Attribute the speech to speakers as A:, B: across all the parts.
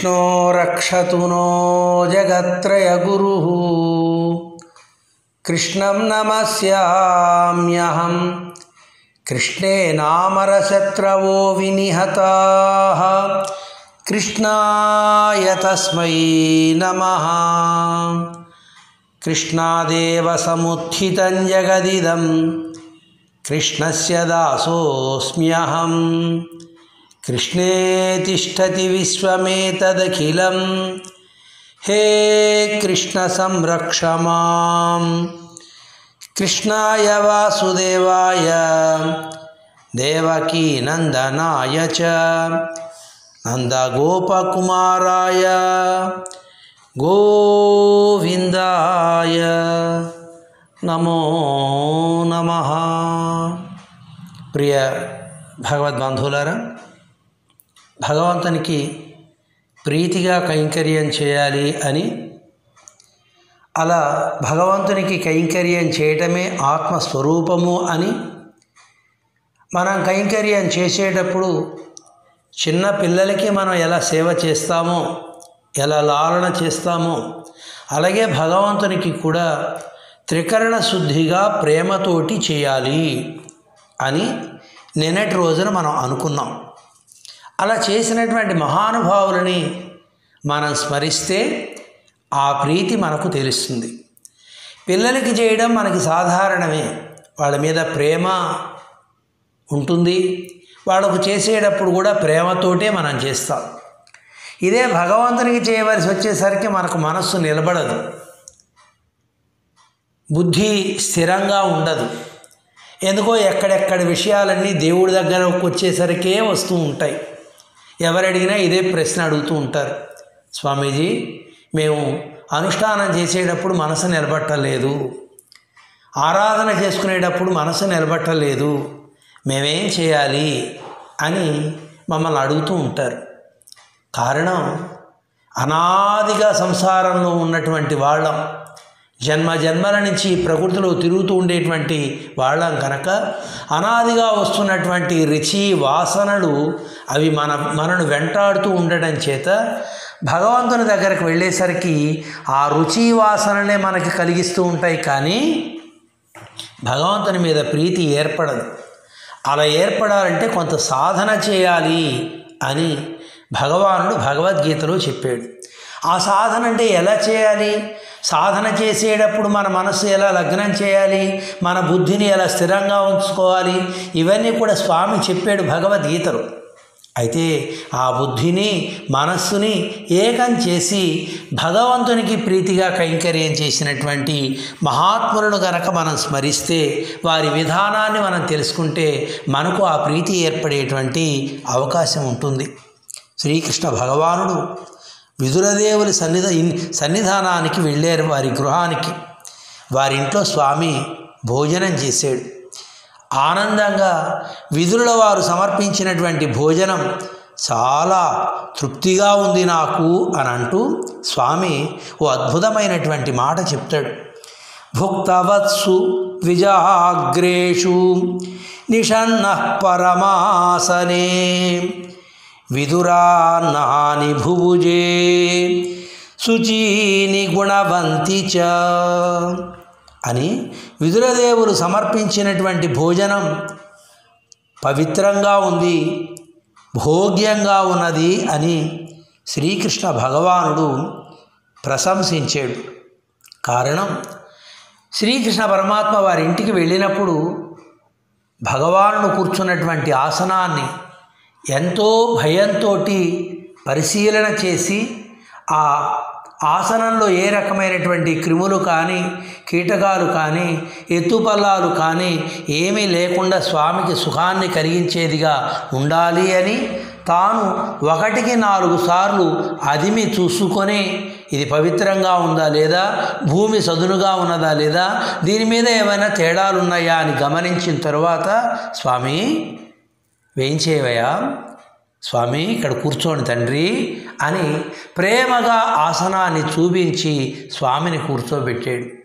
A: कृष्णो रक्षतु नो जगत्त्रयगुरुः कृष्णं नमस्याम्यहं कृष्णे नामरशत्रवो विनिहताः कृष्णाय तस्मै नमः कृष्णादेव समुत्थितं जगदिदं कृष्णस्य दासोऽस्म्यहम् कृष्णे तिष्ठति विश्वमेतदखिलं हे कृष्ण संरक्ष माम् कृष्णाय वासुदेवाय देवकीनन्दनाय च नन्दगोपकुमाराय गोविन्दाय नमो नमः ప్రియ భగవద్బంధువులారా భగవంతునికి ప్రీతిగా కైంకర్యం చేయాలి అని అలా భగవంతునికి కైంకర్యం చేయటమే ఆత్మస్వరూపము అని మనం కైంకర్యం చేసేటప్పుడు చిన్న పిల్లలకి మనం ఎలా సేవ చేస్తామో ఎలా లాలన చేస్తామో అలాగే భగవంతునికి కూడా త్రికరణ శుద్ధిగా ప్రేమతోటి చేయాలి అని నిన్నటి రోజున మనం అనుకున్నాం అలా చేసినటువంటి మహానుభావులని మనం స్మరిస్తే ఆ ప్రీతి మనకు తెలుస్తుంది పిల్లలకి చేయడం మనకి సాధారణమే వాళ్ళ మీద ప్రేమ ఉంటుంది వాళ్ళకు చేసేటప్పుడు కూడా ప్రేమతోటే మనం చేస్తాం ఇదే భగవంతునికి చేయవలసి వచ్చేసరికి మనకు మనస్సు నిలబడదు బుద్ధి స్థిరంగా ఉండదు ఎందుకో ఎక్కడెక్కడ విషయాలన్నీ దేవుడి దగ్గరకు వచ్చేసరికే వస్తూ ఉంటాయి ఎవరు అడిగినా ఇదే ప్రశ్న అడుగుతూ ఉంటారు స్వామీజీ మేము అనుష్ఠానం చేసేటప్పుడు మనసు నిలబట్టలేదు ఆరాధన చేసుకునేటప్పుడు మనసు నిలబట్టలేదు మేమేం చేయాలి అని మమ్మల్ని అడుగుతూ ఉంటారు కారణం అనాదిగా సంసారంలో ఉన్నటువంటి వాళ్ళం జన్మ జన్మల నుంచి ప్రకృతిలో తిరుగుతూ ఉండేటువంటి వాళ్ళం కనుక అనాదిగా వస్తున్నటువంటి రుచి వాసనలు అవి మన మనను వెంటాడుతూ ఉండడం చేత భగవంతుని దగ్గరకు వెళ్ళేసరికి ఆ రుచి వాసనలే మనకి కలిగిస్తూ ఉంటాయి కానీ భగవంతుని మీద ప్రీతి ఏర్పడదు అలా ఏర్పడాలంటే కొంత సాధన చేయాలి అని భగవానుడు భగవద్గీతలో చెప్పాడు ఆ సాధన అంటే ఎలా చేయాలి సాధన చేసేటప్పుడు మన మనస్సు ఎలా లగ్నం చేయాలి మన బుద్ధిని ఎలా స్థిరంగా ఉంచుకోవాలి ఇవన్నీ కూడా స్వామి చెప్పాడు భగవద్గీతలో అయితే ఆ బుద్ధిని మనస్సుని ఏకం చేసి భగవంతునికి ప్రీతిగా కైంకర్యం చేసినటువంటి మహాత్ములను గనక మనం స్మరిస్తే వారి విధానాన్ని మనం తెలుసుకుంటే మనకు ఆ ప్రీతి ఏర్పడేటువంటి అవకాశం ఉంటుంది శ్రీకృష్ణ భగవానుడు విదురదేవుని సన్నిధ సన్నిధానానికి వెళ్ళారు వారి గృహానికి వారి ఇంట్లో స్వామి భోజనం చేశాడు ఆనందంగా విదురుల వారు సమర్పించినటువంటి భోజనం చాలా తృప్తిగా ఉంది నాకు అని అంటూ స్వామి ఓ అద్భుతమైనటువంటి మాట చెప్తాడు భుక్తవత్సు ద్విజాగ్రేషు నిషన్న పరమాసనే విదురాన్నాని భుభుజే శుచీని గుణవంతి చ అని విదురదేవులు సమర్పించినటువంటి భోజనం పవిత్రంగా ఉంది భోగ్యంగా ఉన్నది అని శ్రీకృష్ణ భగవానుడు ప్రశంసించాడు కారణం శ్రీకృష్ణ పరమాత్మ వారి ఇంటికి వెళ్ళినప్పుడు భగవానుడు కూర్చున్నటువంటి ఆసనాన్ని ఎంతో భయంతో పరిశీలన చేసి ఆ ఆసనంలో ఏ రకమైనటువంటి క్రిములు కానీ కీటకాలు కానీ ఎత్తుపల్లాలు కానీ ఏమీ లేకుండా స్వామికి సుఖాన్ని కలిగించేదిగా ఉండాలి అని తాను ఒకటికి నాలుగు సార్లు అదిమి చూసుకొని ఇది పవిత్రంగా ఉందా లేదా భూమి సదునుగా ఉన్నదా లేదా దీని మీద ఏమైనా తేడాలు ఉన్నాయా అని గమనించిన తరువాత స్వామి వేయించేవయా స్వామి ఇక్కడ కూర్చోండి తండ్రి అని ప్రేమగా ఆసనాన్ని చూపించి స్వామిని కూర్చోబెట్టాడు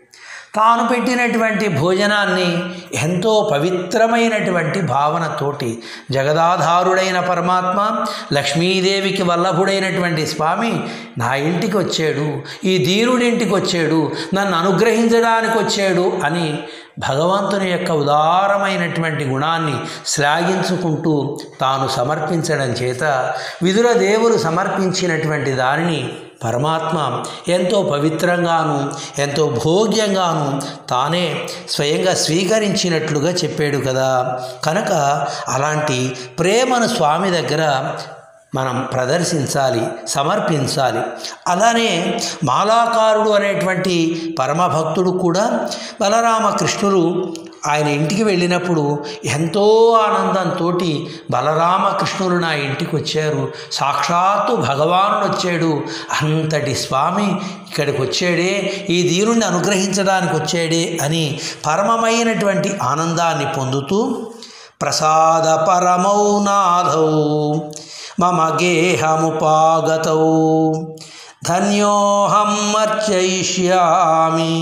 A: తాను పెట్టినటువంటి భోజనాన్ని ఎంతో పవిత్రమైనటువంటి భావనతోటి జగదాధారుడైన పరమాత్మ లక్ష్మీదేవికి వల్లభుడైనటువంటి స్వామి నా ఇంటికి వచ్చాడు ఈ దీనుడింటికి వచ్చాడు నన్ను అనుగ్రహించడానికి వచ్చాడు అని భగవంతుని యొక్క ఉదారమైనటువంటి గుణాన్ని శ్లాఘించుకుంటూ తాను సమర్పించడం చేత విదుర దేవులు సమర్పించినటువంటి దానిని పరమాత్మ ఎంతో పవిత్రంగాను ఎంతో భోగ్యంగాను తానే స్వయంగా స్వీకరించినట్లుగా చెప్పాడు కదా కనుక అలాంటి ప్రేమను స్వామి దగ్గర మనం ప్రదర్శించాలి సమర్పించాలి అలానే మాలాకారుడు అనేటువంటి పరమభక్తుడు కూడా బలరామకృష్ణులు ఆయన ఇంటికి వెళ్ళినప్పుడు ఎంతో ఆనందంతో బలరామకృష్ణులు నా ఇంటికి వచ్చారు సాక్షాత్తు భగవానుడు వచ్చాడు అంతటి స్వామి ఇక్కడికి వచ్చాడే ఈ దీనుణ్ణి అనుగ్రహించడానికి వచ్చాడే అని పరమమైనటువంటి ఆనందాన్ని పొందుతూ ప్రసాద పరమౌ నాథౌ మమ గేహముపాగతౌ ధన్యోహం అర్చయిష్యామి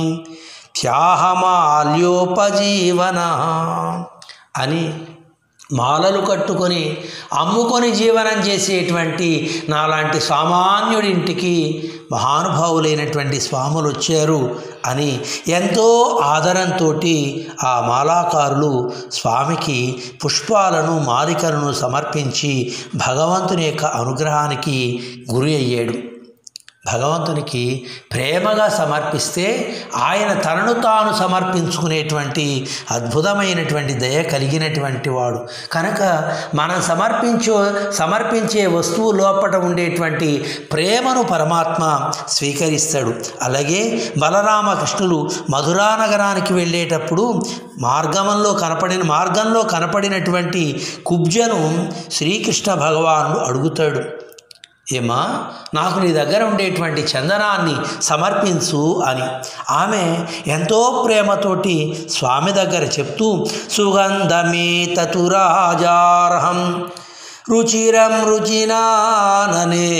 A: త్యాహమాల్యోపజీవన అని మాలలు కట్టుకొని అమ్ముకొని జీవనం చేసేటువంటి నాలాంటి సామాన్యుడింటికి మహానుభావులైనటువంటి స్వాములు వచ్చారు అని ఎంతో ఆదరంతో ఆ మాలాకారులు స్వామికి పుష్పాలను మాలికలను సమర్పించి భగవంతుని యొక్క అనుగ్రహానికి గురి అయ్యాడు భగవంతునికి ప్రేమగా సమర్పిస్తే ఆయన తనను తాను సమర్పించుకునేటువంటి అద్భుతమైనటువంటి దయ కలిగినటువంటి వాడు కనుక మనం సమర్పించు సమర్పించే వస్తువు లోపల ఉండేటువంటి ప్రేమను పరమాత్మ స్వీకరిస్తాడు అలాగే బలరామకృష్ణులు మధురా నగరానికి వెళ్ళేటప్పుడు మార్గంలో కనపడిన మార్గంలో కనపడినటువంటి కుబ్జను శ్రీకృష్ణ భగవానుడు అడుగుతాడు ఏమా నాకు నీ దగ్గర ఉండేటువంటి చందనాన్ని సమర్పించు అని ఆమె ఎంతో ప్రేమతోటి స్వామి దగ్గర చెప్తూ సుగంధమే తతురాజార్హం రుచిరం రుచినాననే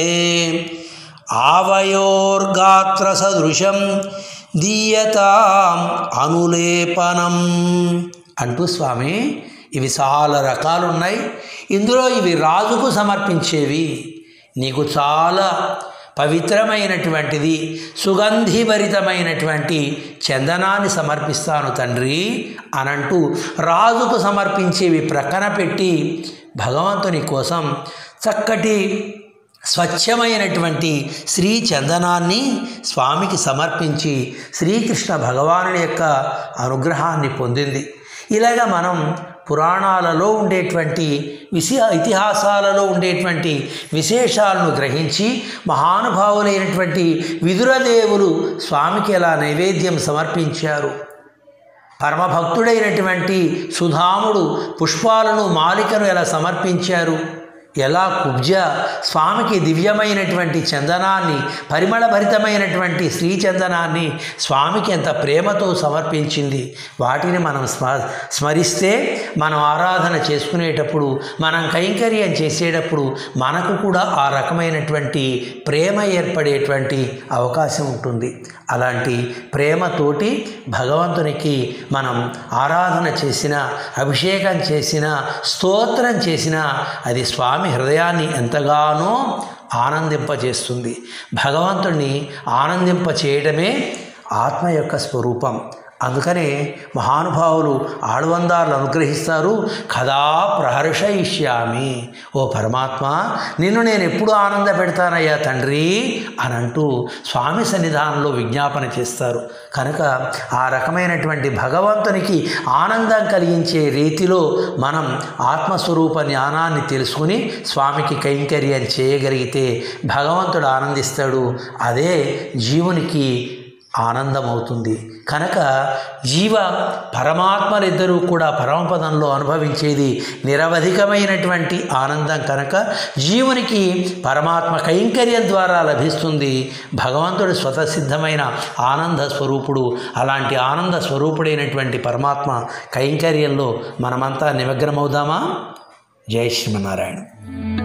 A: ఆవయోర్గాత్ర సదృశం దీయతాం అనులేపనం అంటూ స్వామి ఇవి చాలా రకాలు ఉన్నాయి ఇందులో ఇవి రాజుకు సమర్పించేవి నీకు చాలా పవిత్రమైనటువంటిది సుగంధిభరితమైనటువంటి చందనాన్ని సమర్పిస్తాను తండ్రి అనంటూ రాజుకు సమర్పించేవి ప్రక్కన పెట్టి భగవంతుని కోసం చక్కటి స్వచ్ఛమైనటువంటి శ్రీ చందనాన్ని స్వామికి సమర్పించి శ్రీకృష్ణ భగవానుడి యొక్క అనుగ్రహాన్ని పొందింది ఇలాగా మనం పురాణాలలో ఉండేటువంటి విష ఇతిహాసాలలో ఉండేటువంటి విశేషాలను గ్రహించి మహానుభావులైనటువంటి విదురదేవులు స్వామికి ఎలా నైవేద్యం సమర్పించారు పరమభక్తుడైనటువంటి సుధాముడు పుష్పాలను మాలికను ఎలా సమర్పించారు ఎలా కుబ్జ స్వామికి దివ్యమైనటువంటి చందనాన్ని పరిమళభరితమైనటువంటి శ్రీచందనాన్ని స్వామికి ఎంత ప్రేమతో సమర్పించింది వాటిని మనం స్మ స్మరిస్తే మనం ఆరాధన చేసుకునేటప్పుడు మనం కైంకర్యం చేసేటప్పుడు మనకు కూడా ఆ రకమైనటువంటి ప్రేమ ఏర్పడేటువంటి అవకాశం ఉంటుంది అలాంటి ప్రేమతోటి భగవంతునికి మనం ఆరాధన చేసిన అభిషేకం చేసిన స్తోత్రం చేసిన అది స్వామి హృదయాన్ని ఎంతగానో ఆనందింపజేస్తుంది భగవంతుణ్ణి ఆనందింప చేయడమే ఆత్మ యొక్క స్వరూపం అందుకనే మహానుభావులు ఆడవందారులు అనుగ్రహిస్తారు కదా ప్రహర్షయిష్యామి ఓ పరమాత్మ నిన్ను నేను ఎప్పుడు ఆనంద పెడతానయ్యా తండ్రి అని అంటూ స్వామి సన్నిధానంలో విజ్ఞాపన చేస్తారు కనుక ఆ రకమైనటువంటి భగవంతునికి ఆనందం కలిగించే రీతిలో మనం ఆత్మస్వరూప జ్ఞానాన్ని తెలుసుకుని స్వామికి కైంకర్యం చేయగలిగితే భగవంతుడు ఆనందిస్తాడు అదే జీవునికి ఆనందమవుతుంది కనుక జీవ పరమాత్మలిద్దరూ కూడా పరమపదంలో అనుభవించేది నిరవధికమైనటువంటి ఆనందం కనుక జీవునికి పరమాత్మ కైంకర్యం ద్వారా లభిస్తుంది భగవంతుడు స్వతసిద్ధమైన ఆనంద స్వరూపుడు అలాంటి ఆనంద స్వరూపుడైనటువంటి పరమాత్మ కైంకర్యంలో మనమంతా నిమగ్నమవుదామా జై శ్రీమన్నారాయణ